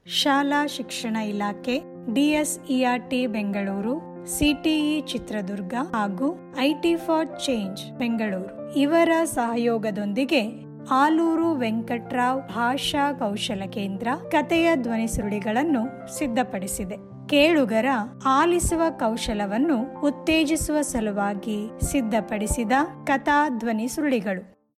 ಶಾಲಾ ಶಿಕ್ಷಣ ಇಲಾಖೆ ಡಿಎಸ್ಇಆರ್ಟಿ ಬೆಂಗಳೂರು ಸಿಟಿಇ ಚಿತ್ರದುರ್ಗ ಹಾಗೂ ಐಟಿ ಫಾರ್ ಚೇಂಜ್ ಬೆಂಗಳೂರು ಇವರ ಸಹಯೋಗದೊಂದಿಗೆ ಆಲೂರು ವೆಂಕಟ್ರಾವ್ ಭಾಷಾ ಕೌಶಲ ಕೇಂದ್ರ ಕಥೆಯ ಧ್ವನಿ ಸುರುಳಿಗಳನ್ನು ಸಿದ್ಧಪಡಿಸಿದೆ ಕೇಳುಗರ ಆಲಿಸುವ ಕೌಶಲವನ್ನು ಉತ್ತೇಜಿಸುವ ಸಲುವಾಗಿ ಸಿದ್ಧಪಡಿಸಿದ ಕಥಾ ಧ್ವನಿ ಸುರುಳಿಗಳು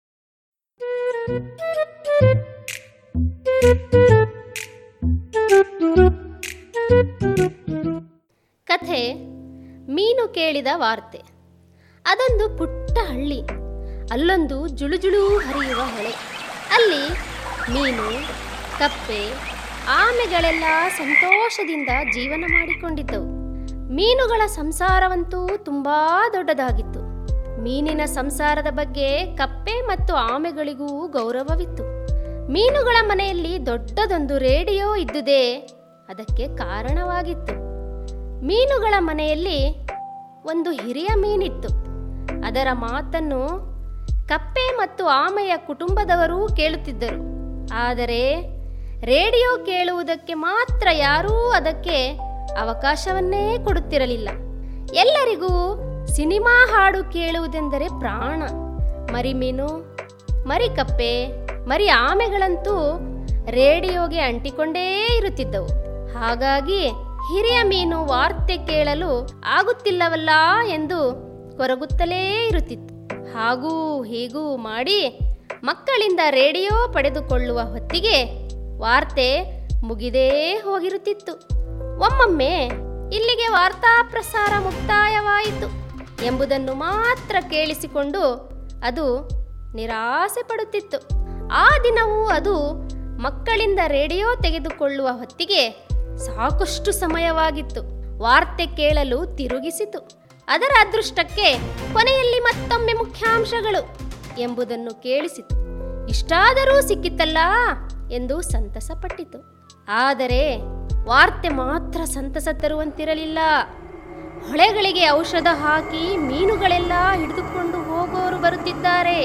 ಕಥೆ ಮೀನು ಕೇಳಿದ ವಾರ್ತೆ ಅದೊಂದು ಪುಟ್ಟ ಹಳ್ಳಿ ಅಲ್ಲೊಂದು ಜುಳುಜುಳು ಹರಿಯುವ ಹೊಳೆ ಅಲ್ಲಿ ಮೀನು ಕಪ್ಪೆ ಆಮೆಗಳೆಲ್ಲ ಸಂತೋಷದಿಂದ ಜೀವನ ಮಾಡಿಕೊಂಡಿದ್ದವು ಮೀನುಗಳ ಸಂಸಾರವಂತೂ ತುಂಬಾ ದೊಡ್ಡದಾಗಿತ್ತು ಮೀನಿನ ಸಂಸಾರದ ಬಗ್ಗೆ ಕಪ್ಪೆ ಮತ್ತು ಆಮೆಗಳಿಗೂ ಗೌರವವಿತ್ತು ಮೀನುಗಳ ಮನೆಯಲ್ಲಿ ದೊಡ್ಡದೊಂದು ರೇಡಿಯೋ ಇದ್ದುದೇ ಅದಕ್ಕೆ ಕಾರಣವಾಗಿತ್ತು ಮೀನುಗಳ ಮನೆಯಲ್ಲಿ ಒಂದು ಹಿರಿಯ ಮೀನಿತ್ತು ಅದರ ಮಾತನ್ನು ಕಪ್ಪೆ ಮತ್ತು ಆಮೆಯ ಕುಟುಂಬದವರೂ ಕೇಳುತ್ತಿದ್ದರು ಆದರೆ ರೇಡಿಯೋ ಕೇಳುವುದಕ್ಕೆ ಮಾತ್ರ ಯಾರೂ ಅದಕ್ಕೆ ಅವಕಾಶವನ್ನೇ ಕೊಡುತ್ತಿರಲಿಲ್ಲ ಎಲ್ಲರಿಗೂ ಸಿನಿಮಾ ಹಾಡು ಕೇಳುವುದೆಂದರೆ ಪ್ರಾಣ ಮರಿಮೀನು ಮರಿಕಪ್ಪೆ ಮರಿ ಆಮೆಗಳಂತೂ ರೇಡಿಯೋಗೆ ಅಂಟಿಕೊಂಡೇ ಇರುತ್ತಿದ್ದವು ಹಾಗಾಗಿ ಹಿರಿಯ ಮೀನು ವಾರ್ತೆ ಕೇಳಲು ಆಗುತ್ತಿಲ್ಲವಲ್ಲ ಎಂದು ಕೊರಗುತ್ತಲೇ ಇರುತ್ತಿತ್ತು ಹಾಗೂ ಹೀಗೂ ಮಾಡಿ ಮಕ್ಕಳಿಂದ ರೇಡಿಯೋ ಪಡೆದುಕೊಳ್ಳುವ ಹೊತ್ತಿಗೆ ವಾರ್ತೆ ಮುಗಿದೇ ಹೋಗಿರುತ್ತಿತ್ತು ಒಮ್ಮೊಮ್ಮೆ ಇಲ್ಲಿಗೆ ವಾರ್ತಾ ಪ್ರಸಾರ ಮುಕ್ತಾಯವಾಯಿತು ಎಂಬುದನ್ನು ಮಾತ್ರ ಕೇಳಿಸಿಕೊಂಡು ಅದು ನಿರಾಸೆ ಪಡುತ್ತಿತ್ತು ಆ ದಿನವೂ ಅದು ಮಕ್ಕಳಿಂದ ರೇಡಿಯೋ ತೆಗೆದುಕೊಳ್ಳುವ ಹೊತ್ತಿಗೆ ಸಾಕಷ್ಟು ಸಮಯವಾಗಿತ್ತು ವಾರ್ತೆ ಕೇಳಲು ತಿರುಗಿಸಿತು ಅದರ ಅದೃಷ್ಟಕ್ಕೆ ಕೊನೆಯಲ್ಲಿ ಮತ್ತೊಮ್ಮೆ ಮುಖ್ಯಾಂಶಗಳು ಎಂಬುದನ್ನು ಕೇಳಿಸಿತು ಇಷ್ಟಾದರೂ ಸಿಕ್ಕಿತಲ್ಲ ಎಂದು ಸಂತಸಪಟ್ಟಿತು ಆದರೆ ವಾರ್ತೆ ಮಾತ್ರ ಸಂತಸ ತರುವಂತಿರಲಿಲ್ಲ ಹೊಳೆಗಳಿಗೆ ಔಷಧ ಹಾಕಿ ಮೀನುಗಳೆಲ್ಲ ಹಿಡಿದುಕೊಂಡು ಹೋಗೋರು ಬರುತ್ತಿದ್ದಾರೆ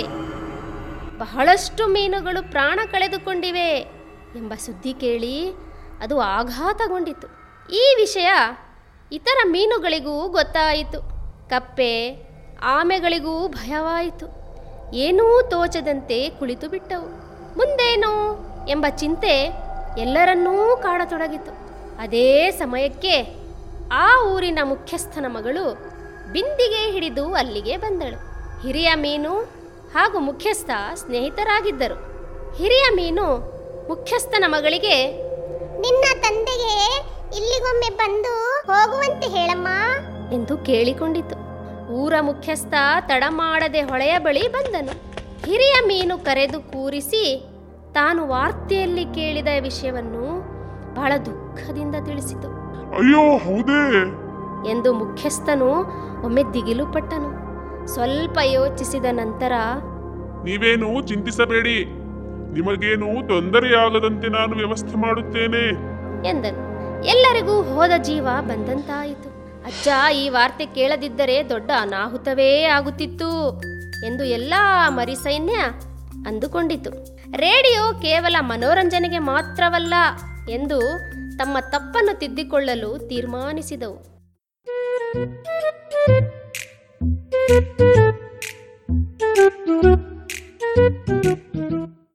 ಬಹಳಷ್ಟು ಮೀನುಗಳು ಪ್ರಾಣ ಕಳೆದುಕೊಂಡಿವೆ ಎಂಬ ಸುದ್ದಿ ಕೇಳಿ ಅದು ಆಘಾತಗೊಂಡಿತು ಈ ವಿಷಯ ಇತರ ಮೀನುಗಳಿಗೂ ಗೊತ್ತಾಯಿತು ಕಪ್ಪೆ ಆಮೆಗಳಿಗೂ ಭಯವಾಯಿತು ಏನೂ ತೋಚದಂತೆ ಕುಳಿತು ಬಿಟ್ಟವು ಮುಂದೇನು ಎಂಬ ಚಿಂತೆ ಎಲ್ಲರನ್ನೂ ಕಾಡತೊಡಗಿತು ಅದೇ ಸಮಯಕ್ಕೆ ಆ ಊರಿನ ಮುಖ್ಯಸ್ಥನ ಮಗಳು ಬಿಂದಿಗೆ ಹಿಡಿದು ಅಲ್ಲಿಗೆ ಬಂದಳು ಹಿರಿಯ ಮೀನು ಹಾಗೂ ಮುಖ್ಯಸ್ಥ ಸ್ನೇಹಿತರಾಗಿದ್ದರು ಹಿರಿಯ ಮೀನು ಮುಖ್ಯಸ್ಥನ ಮಗಳಿಗೆ ನಿನ್ನ ತಂದೆಗೆ ಇಲ್ಲಿಗೊಮ್ಮೆ ಬಂದು ಹೋಗುವಂತೆ ಹೇಳಮ್ಮ ಎಂದು ಕೇಳಿಕೊಂಡಿತು ಊರ ಮುಖ್ಯಸ್ಥ ತಡ ಮಾಡದೆ ಹೊಳೆಯ ಬಳಿ ಬಂದನು ಹಿರಿಯ ಮೀನು ಕರೆದು ಕೂರಿಸಿ ತಾನು ವಾರ್ತೆಯಲ್ಲಿ ಕೇಳಿದ ವಿಷಯವನ್ನು ಬಹಳ ದುಃಖದಿಂದ ತಿಳಿಸಿತು ಅಯ್ಯೋ ಹೌದೇ ಎಂದು ಮುಖ್ಯಸ್ಥನು ಒಮ್ಮೆ ದಿಗಿಲು ಪಟ್ಟನು ಸ್ವಲ್ಪ ಯೋಚಿಸಿದ ನಂತರ ನೀವೇನು ಚಿಂತಿಸಬೇಡಿ ನಿಮಗೇನು ತೊಂದರೆಯಾಗದಂತೆ ನಾನು ವ್ಯವಸ್ಥೆ ಮಾಡುತ್ತೇನೆ ಎಂದನು ಎಲ್ಲರಿಗೂ ಹೋದ ಜೀವ ಬಂದಂತಾಯಿತು ಅಜ್ಜ ಈ ವಾರ್ತೆ ಕೇಳದಿದ್ದರೆ ದೊಡ್ಡ ಅನಾಹುತವೇ ಆಗುತ್ತಿತ್ತು ಎಂದು ಎಲ್ಲ ಮರಿ ಸೈನ್ಯ ಅಂದುಕೊಂಡಿತು ರೇಡಿಯೋ ಕೇವಲ ಮನೋರಂಜನೆಗೆ ಮಾತ್ರವಲ್ಲ ಎಂದು ತಮ್ಮ ತಪ್ಪನ್ನು ತಿದ್ದಿಕೊಳ್ಳಲು ತೀರ್ಮಾನಿಸಿದವು